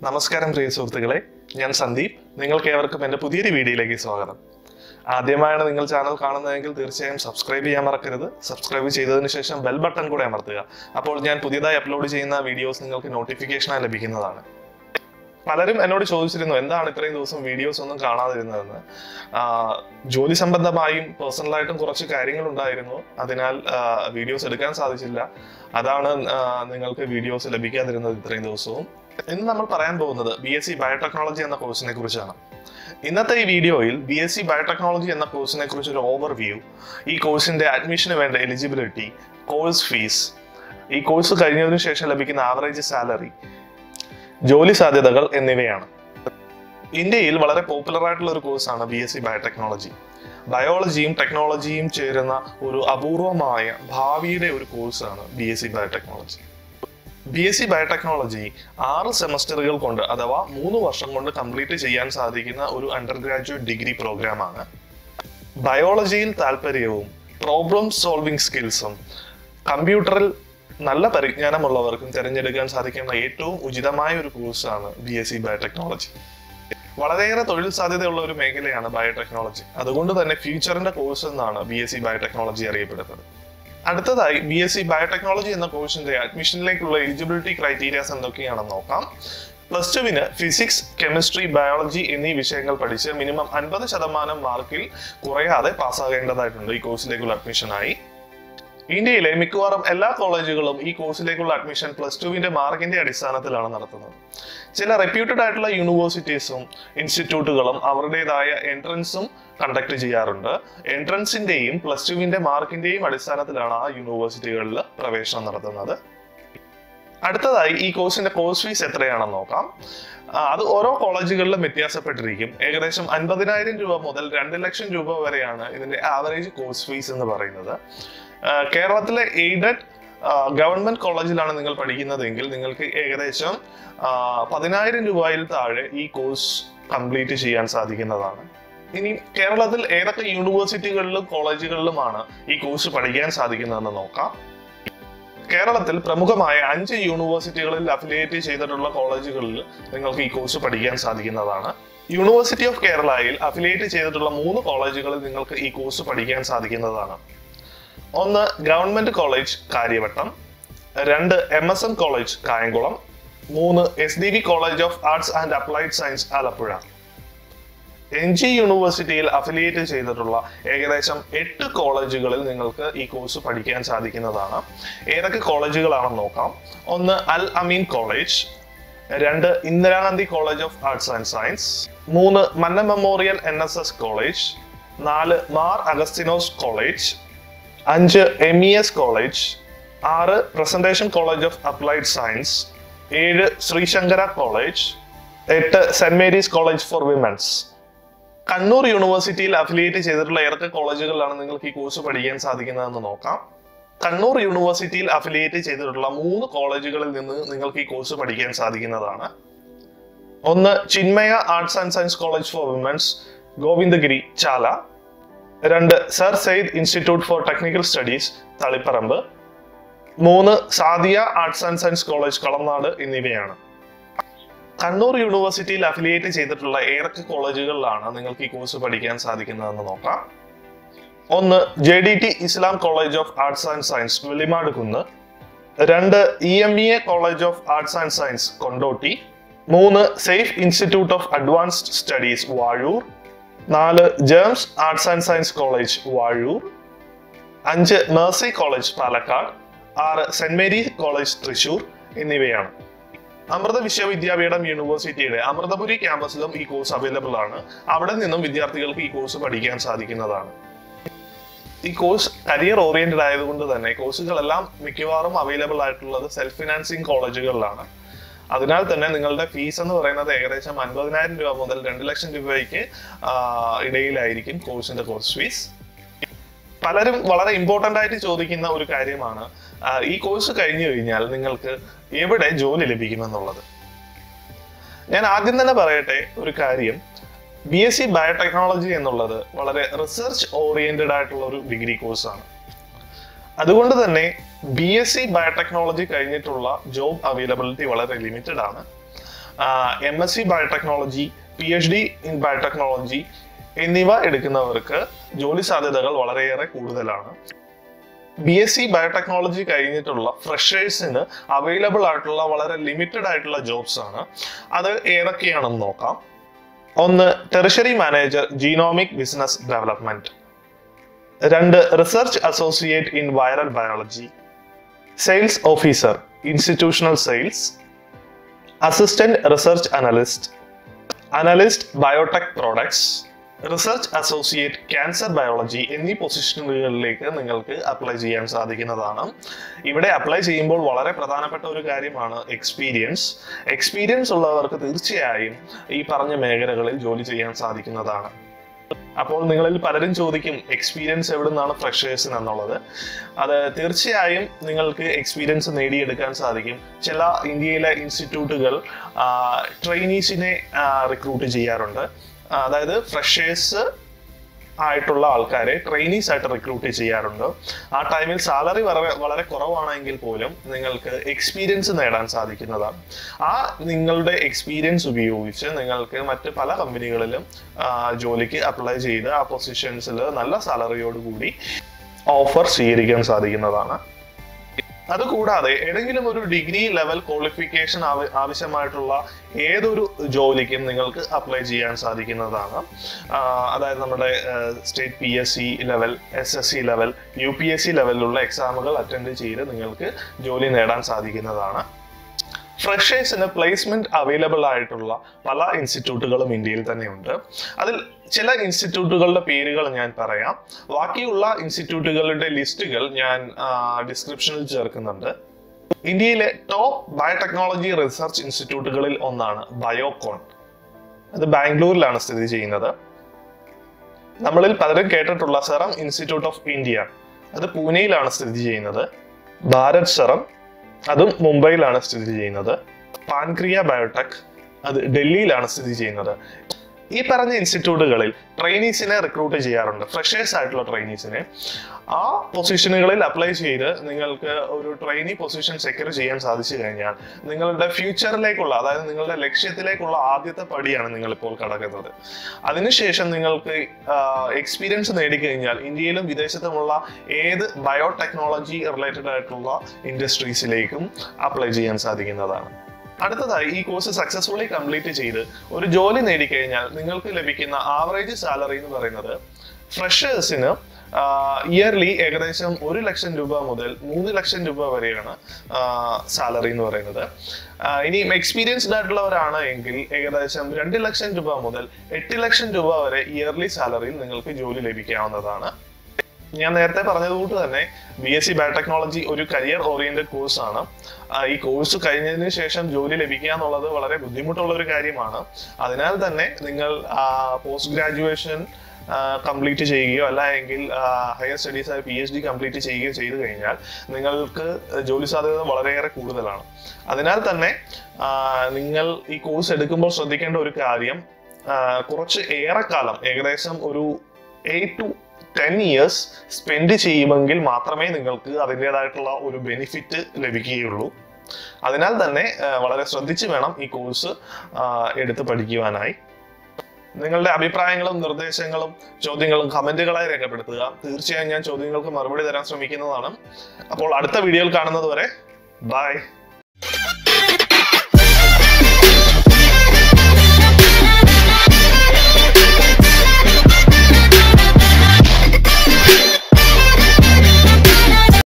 നമസ്കാരം പ്രിയ സുഹൃത്തുക്കളെ ഞാൻ സന്ദീപ് നിങ്ങൾക്ക് ഏവർക്കും എൻ്റെ പുതിയൊരു വീഡിയോയിലേക്ക് സ്വാഗതം ആദ്യമായാണ് നിങ്ങൾ ചാനൽ കാണുന്നതെങ്കിൽ തീർച്ചയായും സബ്സ്ക്രൈബ് ചെയ്യാൻ മറക്കരുത് സബ്സ്ക്രൈബ് ചെയ്തതിന് ശേഷം ബെൽ ബട്ടൺ കൂടെ അമർത്തുക അപ്പോൾ ഞാൻ പുതിയതായി അപ്ലോഡ് ചെയ്യുന്ന വീഡിയോസ് നിങ്ങൾക്ക് നോട്ടിഫിക്കേഷനായി ലഭിക്കുന്നതാണ് പലരും എന്നോട് ചോദിച്ചിരുന്നു എന്താണ് ഇത്രയും ദിവസം വീഡിയോസ് ഒന്നും കാണാതിരുന്നതെന്ന് ആഹ് ജോലി സംബന്ധമായും പേഴ്സണലായിട്ടും കുറച്ച് കാര്യങ്ങൾ ഉണ്ടായിരുന്നു അതിനാൽ വീഡിയോസ് എടുക്കാൻ സാധിച്ചില്ല അതാണ് ആഹ് നിങ്ങൾക്ക് വീഡിയോസ് ലഭിക്കാതിരുന്നത് ഇത്രയും ദിവസവും ഇന്ന് നമ്മൾ പറയാൻ പോകുന്നത് ബി എസ് സി ബയോടെക്നോളജി എന്ന കോഴ്സിനെ കുറിച്ചാണ് ഇന്നത്തെ ഈ വീഡിയോയിൽ ബി എസ് സി ബയോടെക്നോളജി എന്ന കോഴ്സിനെ കുറിച്ച് ഒരു ഓവർവ്യൂ ഈ കോഴ്സിന്റെ അഡ്മിഷന് വേണ്ട എലിജിബിലിറ്റി കോഴ്സ് ഫീസ് ഈ കോഴ്സ് കഴിഞ്ഞതിനു ശേഷം ലഭിക്കുന്ന ആവറേജ് സാലറി ജോലി സാധ്യതകൾ എന്നിവയാണ് ഇന്ത്യയിൽ വളരെ പോപ്പുലർ ആയിട്ടുള്ള ഒരു കോഴ്സാണ് ബി എസ് സി ബയോടെക്നോളജി ബയോളജിയും ടെക്നോളജിയും ചേരുന്ന ഒരു അപൂർവമായ ഭാവിയുടെ ഒരു കോഴ്സാണ് B S C biotechnology B S C biotechnology ആറ് സെമസ്റ്ററുകൾ കൊണ്ട് അഥവാ മൂന്ന് വർഷം കൊണ്ട് കംപ്ലീറ്റ് ചെയ്യാൻ സാധിക്കുന്ന ഒരു അണ്ടർ ഗ്രാജുവേറ്റ് ഡിഗ്രി പ്രോഗ്രാമാണ് ബയോളജിയിൽ താല്പര്യവും പ്രോബ്ലം സോൾവിംഗ് സ്കിൽസും കമ്പ്യൂട്ടറിൽ നല്ല പരിജ്ഞാനമുള്ളവർക്കും തിരഞ്ഞെടുക്കാൻ സാധിക്കുന്ന ഏറ്റവും ഉചിതമായ ഒരു കോഴ്സാണ് ബി എസ് സി ബയോടെക്നോളജി വളരെയേറെ തൊഴിൽ സാധ്യതയുള്ള ഒരു മേഖലയാണ് ബയോടെക്നോളജി അതുകൊണ്ട് തന്നെ ഫ്യൂച്ചറിന്റെ കോഴ്സ് എന്നാണ് ബി എസ് സി ബയോടെക്നോളജി അറിയപ്പെടുന്നത് അടുത്തതായി ബി എസ് സി ബയോടെക്നോളജി എന്ന കോഴ്സിന്റെ അഡ്മിഷനിലേക്കുള്ള എലിജിബിലിറ്റി ക്രൈറ്റീരിയാസ് എന്തൊക്കെയാണെന്ന് നോക്കാം പ്ലസ് ടുവിന് ഫിസിക്സ് കെമിസ്ട്രി ബയോളജി എന്നീ വിഷയങ്ങൾ പഠിച്ച് മിനിമം അൻപത് ശതമാനം മാർക്കിൽ കുറയാതെ പാസ്സാകേണ്ടതായിട്ടുണ്ട് ഈ കോഴ്സിലേക്കുള്ള അഡ്മിഷനായി ഇന്ത്യയിലെ മിക്കവാറും എല്ലാ കോളേജുകളും ഈ കോഴ്സിലേക്കുള്ള അഡ്മിഷൻ പ്ലസ് ടുവിന്റെ മാർക്കിന്റെ അടിസ്ഥാനത്തിലാണ് നടത്തുന്നത് ചില റെപ്യൂട്ടഡ് ആയിട്ടുള്ള യൂണിവേഴ്സിറ്റീസും ഇൻസ്റ്റിറ്റ്യൂട്ടുകളും അവരുടേതായ എൻട്രൻസും കണ്ടക്ട് ചെയ്യാറുണ്ട് എൻട്രൻസിന്റെയും പ്ലസ് ടുവിന്റെ മാർക്കിന്റെയും അടിസ്ഥാനത്തിലാണ് ആ യൂണിവേഴ്സിറ്റികളിൽ പ്രവേശനം നടത്തുന്നത് അടുത്തതായി ഈ കോഴ്സിന്റെ കോഴ്സ് ഫീസ് എത്രയാണെന്ന് നോക്കാം ആ, അത് ഓരോ കോളേജുകളിലും വ്യത്യാസപ്പെട്ടിരിക്കും ഏകദേശം അൻപതിനായിരം രൂപ മുതൽ രണ്ട് ലക്ഷം രൂപ വരെയാണ് ഇതിന്റെ ആവറേജ് കോഴ്സ് ഫീസ് എന്ന് പറയുന്നത് ആ, കേരളത്തിലെ എയ്ഡഡ് ഗവൺമെന്റ് കോളേജിലാണ് നിങ്ങൾ പഠിക്കുന്നതെങ്കിൽ നിങ്ങൾക്ക് ഏകദേശം ആ, പതിനായിരം രൂപയിൽ താഴെ ഈ കോഴ്സ് കംപ്ലീറ്റ് ചെയ്യാൻ സാധിക്കുന്നതാണ് ഇനി കേരളത്തിൽ ഏതൊക്കെ യൂണിവേഴ്സിറ്റികളിലും കോളേജുകളിലുമാണ് ഈ കോഴ്സ് പഠിക്കാൻ സാധിക്കുന്നതെന്ന് നോക്കാം കേരളത്തിൽ പ്രമുഖമായ അഞ്ച് യൂണിവേഴ്സിറ്റികളിൽ അഫിലിയേറ്റ് ചെയ്തിട്ടുള്ള കോളേജുകളിൽ നിങ്ങൾക്ക് ഈ കോഴ്സ് പഠിക്കാൻ സാധിക്കുന്നതാണ് യൂണിവേഴ്സിറ്റി ഓഫ് കേരളയിൽ അഫിലിയേറ്റ് ചെയ്തിട്ടുള്ള മൂന്ന് കോളേജുകളിൽ നിങ്ങൾക്ക് ഈ കോഴ്സ് പഠിക്കാൻ സാധിക്കുന്നതാണ് ഒന്ന് ഗവൺമെന്റ് കോളേജ് കാര്യവട്ടം രണ്ട് M S N college Kayamkulam മൂന്ന് S D V college of arts and applied science Alappuzha M G യൂണിവേഴ്സിറ്റിയിൽ അഫിലിയേറ്റ് ചെയ്തിട്ടുള്ള ഏകദേശം എട്ട് കോളേജുകളിൽ നിങ്ങൾക്ക് ഈ കോഴ്സ് പഠിക്കാൻ സാധിക്കുന്നതാണ് ഏതൊക്കെ കോളേജുകളാണെന്ന് നോക്കാം ഒന്ന് അൽ അമീൻ കോളേജ് രണ്ട് Indira Gandhi college of arts and science മൂന്ന് Manna memorial N S S college നാല് മാർ അഗസ്റ്റിനോസ് കോളേജ് അഞ്ച് എം ഇ എസ് കോളേജ് ആറ് presentation college of applied science ഏഴ് ശ്രീശങ്കര കോളേജ് എട്ട് saint Mary's college for women's Kannur യൂണിവേഴ്സിറ്റിയിൽ അഫിലിയേറ്റ് ചെയ്തിട്ടുള്ള ഏതൊക്കെ കോളേജുകളിലാണ് നിങ്ങൾക്ക് ഈ കോഴ്സ് പഠിക്കാൻ സാധിക്കുന്നതെന്ന് നോക്കാം കണ്ണൂർ യൂണിവേഴ്സിറ്റിയിൽ അഫിലിയേറ്റ് ചെയ്തിട്ടുള്ള മൂന്ന് കോളേജുകളിൽ നിന്ന് നിങ്ങൾക്ക് ഈ കോഴ്സ് പഠിക്കാൻ സാധിക്കുന്നതാണ് ഒന്ന് Chinmaya arts and science college for women's Govindagiri Chala രണ്ട് sir Syed institute for technical studies Taliparamba മൂന്ന് Sadiya arts and science college Kalanad എന്നിവയാണ് കണ്ണൂർ യൂണിവേഴ്സിറ്റിയിൽ അഫിലിയേറ്റ് ചെയ്തിട്ടുള്ള ഏതൊക്കെ കോളേജുകളിലാണ് നിങ്ങൾക്ക് ഈ കോഴ്സ് പഠിക്കാൻ സാധിക്കുന്നതെന്ന് നോക്കാം ഒന്ന് J D T Islam college of arts and science Vellimadukunnu രണ്ട് E M E A college of arts and science Kondotty മൂന്ന് safe institute of advanced studies Vazhoor നാല് Gems arts and science college Vazhoor അഞ്ച് മേഴ്സി കോളേജ് പാലക്കാട് ആറ് saint Mary college Thrissur എന്നിവയാണ് അമൃത വിശ്വവിദ്യാപീഠം യൂണിവേഴ്സിറ്റിയുടെ അമൃതപുരി ക്യാമ്പസിലും ഈ course available ആണ് അവിടെ നിന്നും വിദ്യാർത്ഥികൾക്ക് ഈ കോഴ്സ് പഠിക്കാൻ സാധിക്കുന്നതാണ് ഈ കോഴ്സ് കരിയർ ഓറിയന്റഡ് ആയതുകൊണ്ട് തന്നെ കോഴ്സുകളെല്ലാം മിക്കവാറും അവൈലബിൾ ആയിട്ടുള്ളത് സെൽഫ് ഫിനാൻസിങ് കോളേജുകളിലാണ് അതിനാൽ തന്നെ നിങ്ങളുടെ ഫീസ് എന്ന് പറയുന്നത് ഏകദേശം അൻപതിനായിരം രൂപ മുതൽ രണ്ട് ലക്ഷം രൂപയ്ക്ക് ആ, ഇടയിലായിരിക്കും കോഴ്സിന്റെ കോഴ്സ് ഫീസ് പലരും വളരെ ഇമ്പോർട്ടന്റ് ആയിട്ട് ചോദിക്കുന്ന ഒരു കാര്യമാണ് ആ, ഈ കോഴ്സ് കഴിഞ്ഞു കഴിഞ്ഞാൽ നിങ്ങൾക്ക് എവിടെ ജോലി ലഭിക്കുമെന്നുള്ളത് ഞാൻ ആദ്യം തന്നെ പറയട്ടെ ഒരു കാര്യം ബി എസ് സി ബയോടെക്നോളജി എന്നുള്ളത് വളരെ റിസർച്ച് ഓറിയന്റഡ് ആയിട്ടുള്ള ഒരു ഡിഗ്രി കോഴ്സാണ് അതുകൊണ്ട് തന്നെ ബി എസ് സി ബയോടെക്നോളജി കഴിഞ്ഞിട്ടുള്ള ജോബ് അവൈലബിലിറ്റി വളരെ ലിമിറ്റഡ് ആണ് M S C biotechnology P H D in biotechnology എന്നിവ എടുക്കുന്നവർക്ക് ജോലി സാധ്യതകൾ വളരെയേറെ കൂടുതലാണ് ബി എസ് സി ബയോടെക്നോളജി കഴിഞ്ഞിട്ടുള്ള ഫ്രഷേഴ്സിന് അവൈലബിൾ ആയിട്ടുള്ള വളരെ ലിമിറ്റഡ് ആയിട്ടുള്ള ജോബ്സ് ആണ് അത് ഏതൊക്കെയാണെന്ന് നോക്കാം ഒന്ന് territory manager genomic business development രണ്ട് research associate in viral biology sales officer institutional sales assistant research analyst analyst biotech products research associate cancer biology എന്നീ പൊസിഷനുകളിലേക്ക് നിങ്ങൾക്ക് അപ്ലൈ ചെയ്യാൻ സാധിക്കുന്നതാണ് ഇവിടെ അപ്ലൈ ചെയ്യുമ്പോൾ വളരെ പ്രധാനപ്പെട്ട ഒരു കാര്യമാണ് എക്സ്പീരിയൻസ് എക്സ്പീരിയൻസ് ഉള്ളവർക്ക് തീർച്ചയായും ഈ പറഞ്ഞ മേഖലകളിൽ ജോലി ചെയ്യാൻ സാധിക്കുന്നതാണ് അപ്പോൾ നിങ്ങളിൽ പലരും ചോദിക്കും എക്സ്പീരിയൻസ് എവിടെ നിന്നാണ് ഫ്രഷേഴ്സിന് എന്നുള്ളത് അത് തീർച്ചയായും നിങ്ങൾക്ക് എക്സ്പീരിയൻസ് നേടിയെടുക്കാൻ സാധിക്കും ചില ഇന്ത്യയിലെ ഇൻസ്റ്റിറ്റ്യൂട്ടുകൾ ട്രെയിനീസിനെ റിക്രൂട്ട് ചെയ്യാറുണ്ട് ആ, അതായത് ഫ്രഷേഴ്സ് ആയിട്ടുള്ള ആൾക്കാരെ ട്രെയിനീസ് ആയിട്ട് റിക്രൂട്ട് ചെയ്യാറുണ്ട് ആ ടൈമിൽ സാലറി വളരെ വളരെ കുറവാണെങ്കിൽ പോലും നിങ്ങൾക്ക് എക്സ്പീരിയൻസ് നേടാൻ സാധിക്കുന്നതാണ് ആ നിങ്ങളുടെ എക്സ്പീരിയൻസ് ഉപയോഗിച്ച് നിങ്ങൾക്ക് മറ്റ് പല കമ്പനികളിലും ആ, ജോലിക്ക് അപ്ലൈ ചെയ്ത് ആ പൊസിഷൻസിൽ നല്ല സാലറിയോട് കൂടി ഓഫർ സ്വീകരിക്കാൻ സാധിക്കുന്നതാണ് അതുകൂടാതെ ഏതെങ്കിലും ഒരു ഡിഗ്രി ലെവൽ ക്വാളിഫിക്കേഷൻ ആവശ്യമായിട്ടുള്ള ഏതൊരു ജോലിക്കും നിങ്ങൾക്ക് അപ്ലൈ ചെയ്യാൻ സാധിക്കുന്നതാണ് ആ, അതായത് നമ്മുടെ state P S C level S S C level U P S C ലെവലിലുള്ള എക്സാമുകൾ അറ്റൻഡ് ചെയ്ത് നിങ്ങൾക്ക് ജോലി നേടാൻ സാധിക്കുന്നതാണ് ഫ്രഷേഴ്സിന് പ്ലേസ്മെന്റ് അവൈലബിൾ ആയിട്ടുള്ള പല ഇൻസ്റ്റിറ്റ്യൂട്ടുകളും ഇന്ത്യയിൽ തന്നെയുണ്ട് അതിൽ ചില ഇൻസ്റ്റിറ്റ്യൂട്ടുകളുടെ പേരുകൾ ഞാൻ പറയാം ബാക്കിയുള്ള ഇൻസ്റ്റിറ്റ്യൂട്ടുകളുടെ ലിസ്റ്റുകൾ ഞാൻ ഡിസ്ക്രിപ്ഷനിൽ ചേർക്കുന്നുണ്ട് ഇന്ത്യയിലെ ടോപ്പ് ബയോടെക്നോളജി റിസർച്ച് ഇൻസ്റ്റിറ്റ്യൂട്ടുകളിൽ ഒന്നാണ് ബയോകോൺ അത് ബാംഗ്ലൂരിലാണ് സ്ഥിതി ചെയ്യുന്നത് നമ്മളിൽ പലരും കേട്ടിട്ടുള്ള സെറം ഇൻസ്റ്റിറ്റ്യൂട്ട് ഓഫ് ഇന്ത്യ അത് പൂനെയിലാണ് സ്ഥിതി ചെയ്യുന്നത് ഭാരത് സെറം അതും മുംബൈയിലാണ് സ്ഥിതി ചെയ്യുന്നത് പാൻക്രിയ ബയോടെക് അത് ഡൽഹിയിലാണ് സ്ഥിതി ചെയ്യുന്നത് ഈ പറഞ്ഞ ഇൻസ്റ്റിറ്റ്യൂട്ടുകളിൽ ട്രെയിനീസിനെ റിക്രൂട്ട് ചെയ്യാറുണ്ട് ഫ്രഷേഴ്സ് ആയിട്ടുള്ള ട്രെയിനീസിനെ ആ പൊസിഷനുകളിൽ അപ്ലൈ ചെയ്ത് നിങ്ങൾക്ക് ഒരു ട്രെയിനി പൊസിഷൻ സെക്യൂർ ചെയ്യാൻ സാധിച്ചു കഴിഞ്ഞാൽ നിങ്ങളുടെ ഫ്യൂച്ചറിലേക്കുള്ള അതായത് നിങ്ങളുടെ ലക്ഷ്യത്തിലേക്കുള്ള ആദ്യത്തെ പടിയാണ് നിങ്ങൾ ഇപ്പോൾ കടക്കുന്നത് അതിനുശേഷം നിങ്ങൾക്ക് എക്സ്പീരിയൻസ് നേടിക്കഴിഞ്ഞാൽ ഇന്ത്യയിലും വിദേശത്തുമുള്ള ഏത് ബയോടെക്നോളജി റിലേറ്റഡ് ആയിട്ടുള്ള ഇൻഡസ്ട്രീസിലേക്കും അപ്ലൈ ചെയ്യാൻ സാധിക്കുന്നതാണ് അടുത്തതായി ഈ കോഴ്സ് സക്സസ്ഫുള്ളി കംപ്ലീറ്റ് ചെയ്ത് ഒരു ജോലി നേടിക്കഴിഞ്ഞാൽ നിങ്ങൾക്ക് ലഭിക്കുന്ന ആവറേജ് സാലറി എന്ന് പറയുന്നത് ഫ്രഷേഴ്സിന് ഇയർലി ഏകദേശം ഒരു ലക്ഷം രൂപ മുതൽ മൂന്ന് ലക്ഷം രൂപ വരെയാണ് സാലറി എന്ന് പറയുന്നത് ആ, ഇനി എക്സ്പീരിയൻസ്ഡ് ആയിട്ടുള്ളവരാണ് എങ്കിൽ ഏകദേശം രണ്ട് ലക്ഷം രൂപ മുതൽ എട്ട് ലക്ഷം രൂപ വരെ ഇയർലി സാലറിയിൽ നിങ്ങൾക്ക് ജോലി ലഭിക്കാവുന്നതാണ് ഞാൻ നേരത്തെ പറഞ്ഞതുകൊണ്ട് തന്നെ ബി എസ് സി ബയോടെക്നോളജി ഒരു കരിയർ ഓറിയന്റഡ് കോഴ്സാണ് ഈ കോഴ്സ് കഴിഞ്ഞതിന് ശേഷം ജോലി ലഭിക്കുക എന്നുള്ളത് വളരെ ബുദ്ധിമുട്ടുള്ള ഒരു കാര്യമാണ് അതിനാൽ തന്നെ നിങ്ങൾ പോസ്റ്റ് ഗ്രാജുവേഷൻ കംപ്ലീറ്റ് ചെയ്യുകയോ അല്ല എങ്കിൽ ഹയർ സ്റ്റഡീസ് ആയ പി എച്ച് ഡി കംപ്ലീറ്റ് ചെയ്യുകയോ ചെയ്തു കഴിഞ്ഞാൽ നിങ്ങൾക്ക് ജോലി സാധ്യത വളരെയേറെ കൂടുതലാണ് അതിനാൽ തന്നെ ആ, നിങ്ങൾ ഈ കോഴ്സ് എടുക്കുമ്പോൾ ശ്രദ്ധിക്കേണ്ട ഒരു കാര്യം ആ, കുറച്ച് ഏറെക്കാലം ഏകദേശം ഒരു eight to ten years spend ചെയ്യുമെങ്കിൽ മാത്രമേ നിങ്ങൾക്ക് അതിൻ്റെതായിട്ടുള്ള ഒരു ബെനിഫിറ്റ് ലഭിക്കുകയുള്ളൂ അതിനാൽ തന്നെ ആ, വളരെ ശ്രദ്ധിച്ച് വേണം ഈ കോഴ്സ് എടുത്ത് പഠിക്കുവാനായി നിങ്ങളുടെ അഭിപ്രായങ്ങളും നിർദ്ദേശങ്ങളും ചോദ്യങ്ങളും കമന്റുകളായി രേഖപ്പെടുത്തുക തീർച്ചയായും ഞാൻ ചോദ്യങ്ങൾക്ക് മറുപടി തരാൻ ശ്രമിക്കുന്നതാണ് അപ്പോൾ അടുത്ത വീഡിയോയിൽ കാണുന്നത് വരെ ബൈ